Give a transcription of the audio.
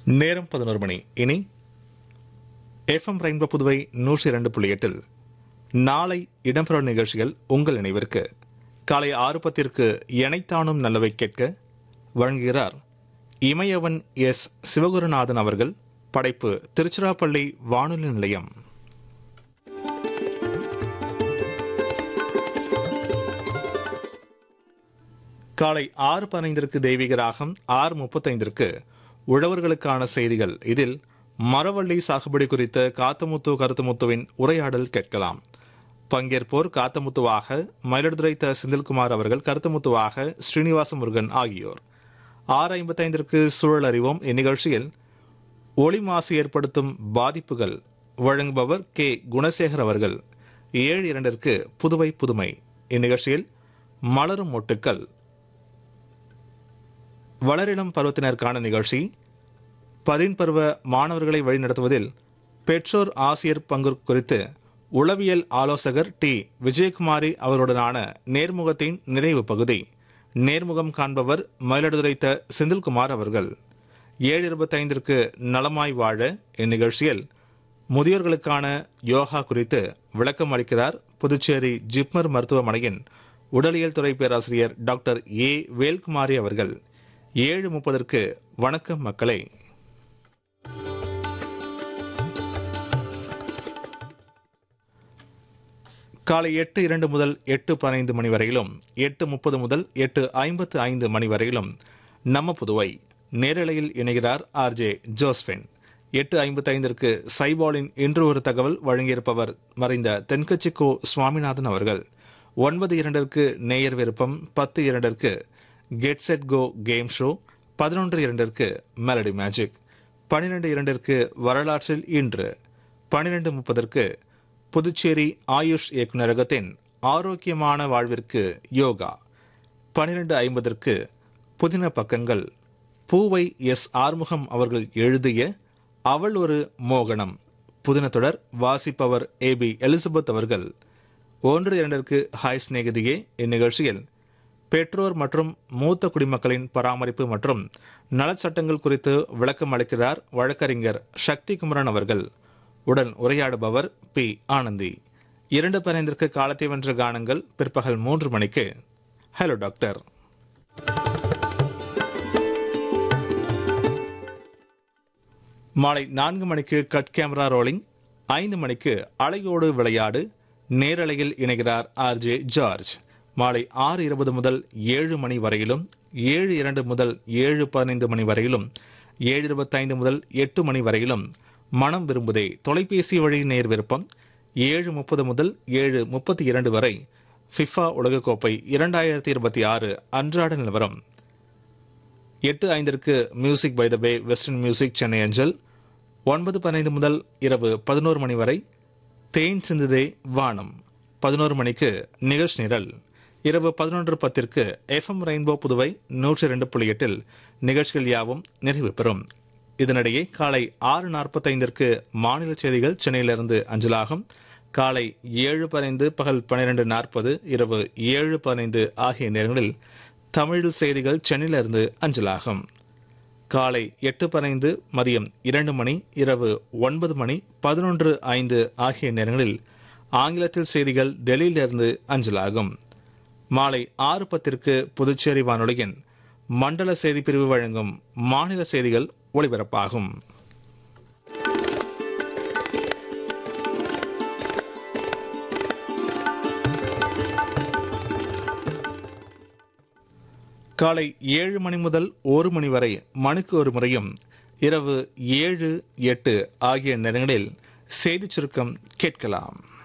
நேரம் பதினோரு மணி இனி எஃப்எம் ரெயின்போ புதுவை நூற்றி இரண்டு புள்ளி எட்டில் நாளை இடம்பெறும் நிகழ்ச்சிகள் உங்கள் நினைவிற்கு காலை ஆறு பத்திற்கு எனைத்தானும் நல்லவை கேட்க வழங்குகிறார் இமயவன் எஸ் சிவகுருநாதன் அவர்கள் படைப்பு திருச்சிராப்பள்ளி வானொலி நிலையம் காலை ஆறு பதினைந்திற்கு தெய்வீக ராகம் ஆறு முப்பத்தைந்திற்கு உழவர்களுக்கான செய்திகள் இதில் மரவள்ளி சாகுபடி குறித்த காத்தமுத்து கருத்துமுத்துவின் உரையாடல் கேட்கலாம் பங்கேற்போர் காத்தமுத்துவாக மயிலாடுதுறை த செந்தில்குமார் அவர்கள் கருத்துமுத்துவாக ஸ்ரீனிவாச முருகன் ஆகியோர் ஆறு ஐம்பத்தைந்திற்கு சூழல் அறிவோம் இந்நிகழ்ச்சியில் ஒளி மாசு ஏற்படுத்தும் பாதிப்புகள் வழங்குபவர் கே குணசேகர் அவர்கள் ஏழு இரண்டிற்கு புதுவை புதுமை இந்நிகழ்ச்சியில் மலரும் மொட்டுக்கள் வளரிளம் பருவத்தினருக்கான நிகழ்ச்சி பதின்பருவ மாணவர்களை வழிநடத்துவதில் பெற்றோர் ஆசிரியர் பங்கு குறித்து உளவியல் ஆலோசகர் டி விஜயகுமாரி அவருடனான நேர்முகத்தின் நிறைவு பகுதி நேர்முகம் காண்பவர் மயிலாடுதுறை த செந்தில்குமார் அவர்கள் ஏழு இருபத்தைந்திற்கு நலமாய் வாழ இந்நிகழ்ச்சியில் முதியோர்களுக்கான யோகா குறித்து விளக்கம் அளிக்கிறார் புதுச்சேரி ஜிப்மர் மருத்துவமனையின் உடலியல் துறை பேராசிரியர் டாக்டர் ஏ வேல்குமாரி அவர்கள் ஏழு முப்பதற்கு வணக்கம் மக்களே காலை எட்டு இரண்டு முதல் எட்டு பதினைந்து மணி வரையிலும் எட்டு முப்பது முதல் எட்டு ஐம்பத்து ஐந்து மணி வரையிலும் நம்ம புதுவை நேரலையில் இணைகிறார் ஆர்ஜே ஜோஸ்பின் எட்டு ஐம்பத்தைந்திற்கு சைபாலின் இன்று ஒரு தகவல் வழங்கியிருப்பவர் மறைந்த தென்கட்சிக்கோ சுவாமிநாதன் அவர்கள் ஒன்பது இரண்டிற்கு நேயர் விருப்பம் பத்து இரண்டிற்கு get set go game show பதினொன்று இரண்டிற்கு மெலடி மேஜிக் பனிரெண்டு இரண்டிற்கு வரலாற்றில் இன்று பனிரெண்டு முப்பதற்கு புதுச்சேரி ஆயுஷ் இயக்குநரகத்தின் ஆரோக்கியமான வாழ்விற்கு யோகா பனிரெண்டு ஐம்பதற்கு புதின பக்கங்கள் பூவை எஸ் ஆறுமுகம் அவர்கள் எழுதிய அவள் ஒரு மோகனம் புதின தொடர் வாசிப்பவர் ஏ பி எலிசபெத் அவர்கள் ஒன்று இரண்டிற்கு ஹாய் சிநேகிதியே இந்நிகழ்ச்சியில் பெற்றோர் மற்றும் மூத்த குடிமக்களின் பராமரிப்பு மற்றும் நலச்சட்டங்கள் குறித்து விளக்கம் அளிக்கிறார் வழக்கறிஞர் சக்தி குமரன் அவர்கள் உடன் உரையாடுபவர் பி ஆனந்தி இரண்டு பதினைந்திற்கு காலத்தை வென்ற கானங்கள் பிற்பகல் மூன்று மணிக்கு ஹலோ டாக்டர் மாலை நான்கு மணிக்கு கட் கேமரா ரோலிங் ஐந்து மணிக்கு அலையோடு விளையாடு நேரலையில் இணைகிறார் ஆர் ஜே ஜார்ஜ் மாலை ஆறு இருபது முதல் ஏழு மணி வரையிலும் ஏழு இரண்டு முதல் ஏழு பதினைந்து மணி வரையிலும் ஏழு இருபத்தைந்து முதல் எட்டு மணி வரையிலும் மனம் விரும்புதே தொலைபேசி வழி நேர் விருப்பம் ஏழு முப்பது முதல் ஏழு முப்பத்தி இரண்டு வரை ஃபிஃபா உலகக்கோப்பை இரண்டாயிரத்தி இருபத்தி ஆறு அன்றாட நிலவரம் எட்டு ஐந்திற்கு music by the way western music Chennai அஞ்சல் ஒன்பது பதினைந்து முதல் இரவு பதினோரு மணி வரை தேன் சிந்துதே வானம் பதினோரு மணிக்கு நிகழ்ச்சி நிரல் இரவு பதினொன்று பத்திற்கு எஃப்எம் ரெயின்போ புதுவை நூற்றி இரண்டு புள்ளி எட்டில் நிகழ்ச்சிகள் யாவும் நிறைவு பெறும் இதனிடையே காலை ஆறு நாற்பத்தைந்திற்கு மாநில செய்திகள் சென்னையிலிருந்து அஞ்சலாகும் காலை ஏழு பதினைந்து பகல் பன்னிரண்டு நாற்பது இரவு ஏழு பதினைந்து ஆகிய நேரங்களில் தமிழ் செய்திகள் சென்னையிலிருந்து அஞ்சலாகும் காலை எட்டு பதினைந்து மதியம் இரண்டு மணி இரவு ஒன்பது மணி பதினொன்று ஐந்து ஆகிய நேரங்களில் ஆங்கிலத்தில் செய்திகள் டெல்லியிலிருந்து அஞ்சலாகும் மாலை ஆறு பத்திற்கு புதுச்சேரி வானொலியின் மண்டல செய்தி பிரிவு வழங்கும் மாநில செய்திகள் ஒளிபரப்பாகும் காலை ஏழு மணி முதல் ஒரு மணி வரை மணிக்கு ஒரு முறையும் இரவு ஏழு எட்டு ஆகிய நேரங்களில் செய்திச் சுருக்கம் கேட்கலாம்